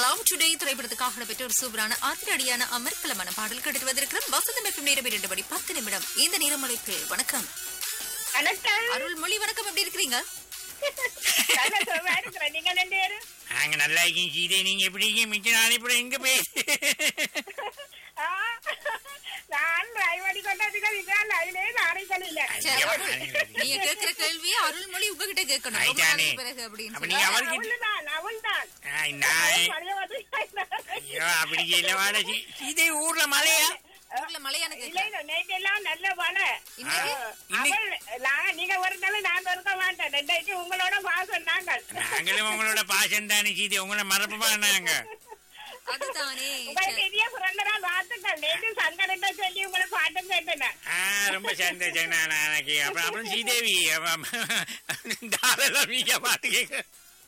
Love today திரைப்படத்துக்காக நடைபெற்ற ஒரு சூப்பரான அதிரடியான அமர்க்கலமான பாடல் கேட்டு வந்திருக்கிறோம் வசந்தம் எஃப்எம் நேரம் இரண்டு மணி பத்து நிமிடம் இந்த நேரமழைப்பில் வணக்கம் வணக்கம் அருள்மொழி வணக்கம் எப்படி இருக்கிறீங்க நல்ல சுகமா இருக்கிறேன். நீங்க ரெண்டு பேரும் நாங்க நல்லா இருக்கீங்க சீதை நீங்க எப்படி இருக்கீங்க மிச்ச நாளை கூட எங்க போய் ஆ, நான் லைவடி கொண்டாடுங்க இதுதான் லைனே நாளைகள் இல்ல சரி, ஐயா, அருள், நீங்க கேட்கிற கேள்வியை அருள்மொழி உங்ககிட்ட கேட்கணும் ரொம்ப ஆயிட்டானே. நாளைக்கு பிறகு அப்படின்னு அப்ப சொல்லி. நீங்க அவருக்கு அவள்தான் அவள்தான் ஆ, நான் பழைய வந்து ஐயோ அப்படி இல்ல வாட சீதை ஊர்ல மழையா ஊர்ல மழையான இல்ல கேட்கல இல்ல நேற்றெல்லாம் நல்ல மழை இன்னைக்கு அவள் நான் நீங்க ஒரு நாள் நான் இருக்க மாட்டேன் ரெண்டாயிரத்தி உங்களோட பாசம் நாங்கள் நாங்களும் உங்களோட பாசம் தானே சீதை உங்களை மறப்பமா நாங்க அதுதானே உங்களுக்கு சரி. இனிய பிறந்த நாள் வாழ்த்துக்கள் நேற்று சங்கரட்ட சொல்லி உங்களை பாட்டும் கேட்டேன் ஆ, ரொம்ப சந்தோஷம் நான் எனக்கு அப்புறம் அப்புறம் ஸ்ரீதேவி அவ- தாராளமிக பாட்டு கேட்க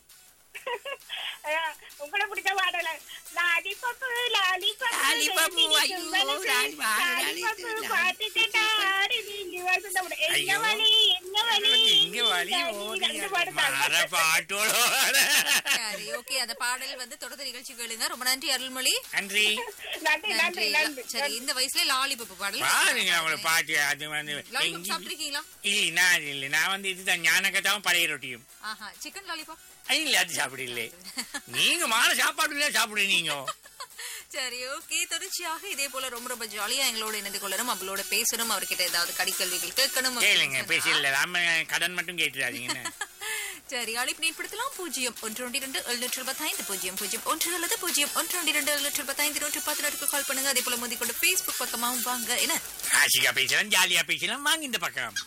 அஹ், உங்களை பிடிச்ச பாடல லாலிபப்பு லாலிபப்பு லாலிபப்பு, வெடிக்கும் ஐயோ, மனசு, லாலிபா, லாலிபப்பு லாலிபா. பாட்டு கேட்டா ஆடி நீங்கி வருது அப்படி. எங்க ஐயோ. வழி எங்க வழி இங்க வழி ஓடி ரெண்டு பாடுதாங்க. மர பாட்டோட சரி ஓகே அந்த பாடல் வந்து தொடர்ந்து நிகழ்ச்சி கேளுங்க ரொம்ப நன்றி அருள்மொழி நன்றி நன்றி நன்றி நன்றி சரி இந்த வயசுல லாலிபப்பு பாடல் பாருங்க அவங்கள பாட்டு அது வந்து லாலிபப் எங்கி- சாப்பிட்டிருக்கீங்களா இல்ல நான் இல்ல நான் வந்து இதுதான் ஞானகத்தாவும் பழைய ரொட்டியும் ஆஹா சிக்கன் லாலிபப் இல்ல அது சாப்பிடல நீங்க மான சாப்பாடு இல்ல சாப்பிடுறீங்க சரி ஓகே தொடர்ச்சியாக இதே போல ரொம்ப ரொம்ப ஜாலியா எங்களோட இணைந்து கொள்ளணும் அவளோட பேசணும் அவர்கிட்ட ஏதாவது கடிக்கல்விகள் கேட்கணும் கேளுங்க அப்படின்னு பேச சொன்னா. இல்ல நாம கடன் மட்டும் கேட்டுறாதீங்க சரி அழைப்பு ஏற்படுத்தலாம் பூஜ்ஜியம் ஒன்று ஒன்று இரண்டு எழுநூற்று இருபத்தைந்து பூஜ்ஜியம் பூஜ்ஜியம் ஒன்று அல்லது பூஜ்ஜியம் ஒன்று ஒன்று இரண்டு எழுநூற்று இருபத்தைந்து நூற்று பதினெட்டுக்கு கால் பண்ணுங்க அதே போல மோதி கொண்டு பேஸ்புக் பக்கமாவும் வாங்க என்ன ஆசிகா பேசலாம் ஜாலியா பேசலாம் வாங்க இந்த பக்கம்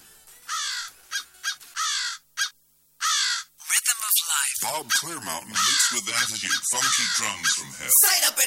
Bob Clearmountain mixed with attitude, funky drums from hell. Sight up and